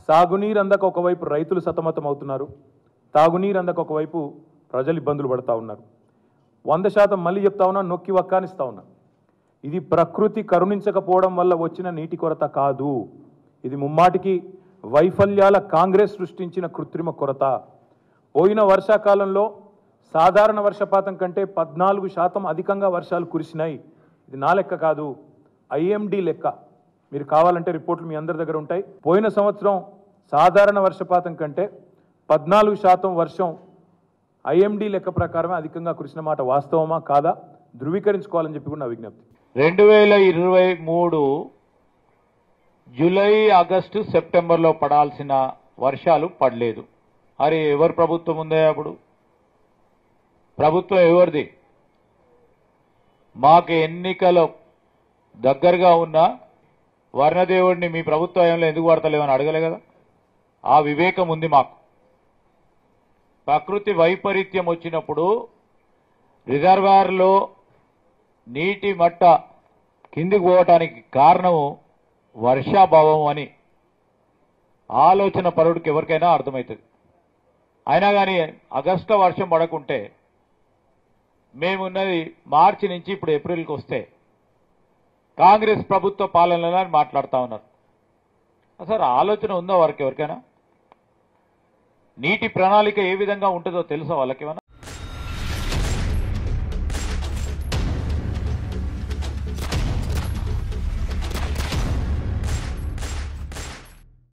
సాగునీరు అందక ఒకవైపు రైతులు సతమతం అవుతున్నారు తాగునీరు అందక ఒకవైపు ప్రజలు ఇబ్బందులు పడతా ఉన్నారు వంద శాతం మళ్ళీ చెప్తా ఉన్నా నొక్కి వక్కానిస్తా ఉన్నా ఇది ప్రకృతి కరుణించకపోవడం వల్ల వచ్చిన నీటి కొరత కాదు ఇది ముమ్మాటికి వైఫల్యాల కాంగ్రెస్ సృష్టించిన కృత్రిమ కొరత పోయిన వర్షాకాలంలో సాధారణ వర్షపాతం కంటే పద్నాలుగు శాతం అధికంగా వర్షాలు కురిసినాయి ఇది నా లెక్క కాదు ఐఎండి లెక్క మీరు కావాలంటే రిపోర్ట్లు మీ అందరి దగ్గర ఉంటాయి పోయిన సంవత్సరం సాధారణ వర్షపాతం కంటే పద్నాలుగు శాతం వర్షం ఐఎండి లెక్క ప్రకారమే అధికంగా కురిసిన మాట వాస్తవమా కాదా ధృవీకరించుకోవాలని చెప్పి కూడా నా విజ్ఞప్తి రెండు వేల ఇరవై మూడు జూలై ఆగస్టు సెప్టెంబర్లో పడాల్సిన వర్షాలు పడలేదు అరే ఎవరు ప్రభుత్వం ఉందే అప్పుడు ప్రభుత్వం ఎవరిది మాకు ఎన్నికల దగ్గరగా ఉన్న వర్ణదేవుడిని మీ ప్రభుత్వ హయాంలో ఎందుకు వాడతలేమని అడగలే కదా ఆ వివేకం ఉంది మాకు ప్రకృతి వైపరీత్యం వచ్చినప్పుడు రిజర్వాయర్లో నీటి మట్ట కిందికి పోవటానికి కారణము వర్షాభావం అని ఆలోచన పరుడికి ఎవరికైనా అర్థమవుతుంది అయినా కానీ ఆగస్టు వర్షం పడకుంటే మేమున్నది మార్చి నుంచి ఇప్పుడు ఏప్రిల్కి వస్తే కాంగ్రెస్ ప్రభుత్వ పాలనలో అని మాట్లాడుతా ఉన్నారు అసలు ఆలోచన ఉందా వారికి ఎవరికైనా నీటి ప్రణాళిక ఏ విధంగా ఉంటుందో తెలుసా వాళ్ళకి ఏమన్నా